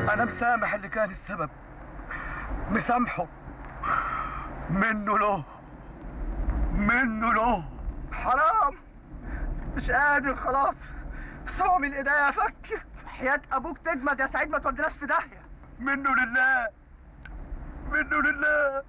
انا مسامح اللي كان السبب مسامحه منه له منه له حرام مش قادر خلاص صومي الايديا فك حياة ابوك تجمد يا سعيد ما توديناش في داهية منه لله منه لله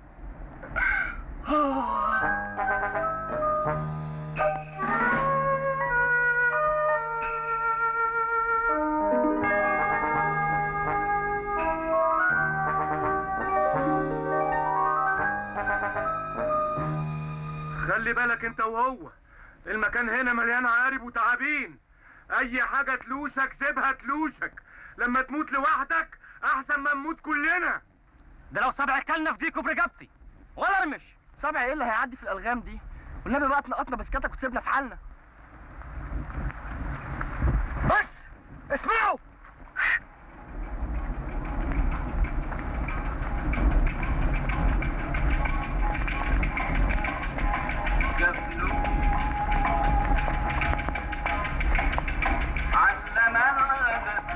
خلي بالك انت وهو المكان هنا مليان عارب وتعابين اي حاجة تلوشك سيبها تلوشك لما تموت لوحدك احسن ما نموت كلنا ده لو سبع كلنا في ديكوا برجبتي ولا ارمش سبع ايه اللي هيعدي في الالغام دي والنبي بقى تنقطنا بسكتك وتسيبنا في حالنا بس اسمعوا علم الغدر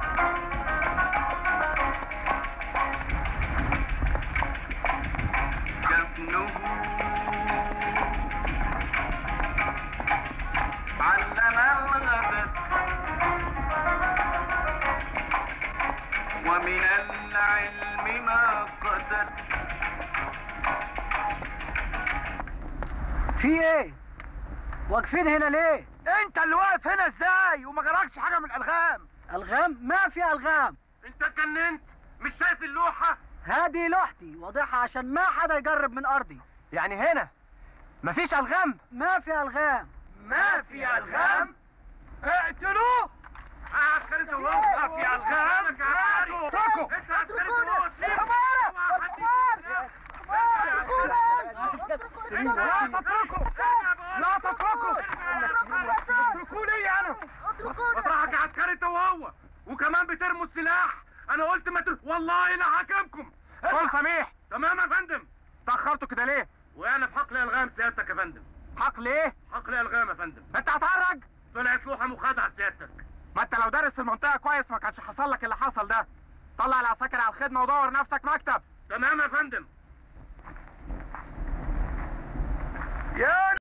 جفنه علم الغدر ومن العلم ما قدر في ايه واقفين هنا ليه انت اللي واقف هنا ازاي وما جراكش حاجه من الالغام الغام ما في الغام انت اتجننت مش شايف اللوحة هذه لوحتي واضحة عشان ما حدا يجرب من ارضي يعني هنا مفيش الغام ما في الغام ما في ألغام؟ اقتلوه عسكري انت وهو ما في ألغام اتركوا انت عسكري انت وهو سيب لا تتركوا لا تتركوا اتركوا لي انا مطرحك يا عسكري انت وهو وكمان بترموا السلاح انا قلت ما تر... والله لا حاكمكم كل سميح تمام يا فندم تاخرتوا كده ليه وانا في حقل الغام سيادتك يا فندم حق ليه حقل الغام يا فندم انت هتهرج طلعت لوحه مخادعه سيادتك ما انت لو دارس المنطقه كويس ما كانش حصل لك اللي حصل ده طلع العساكر على الخدمه ودور نفسك مكتب تمام يا فندم يا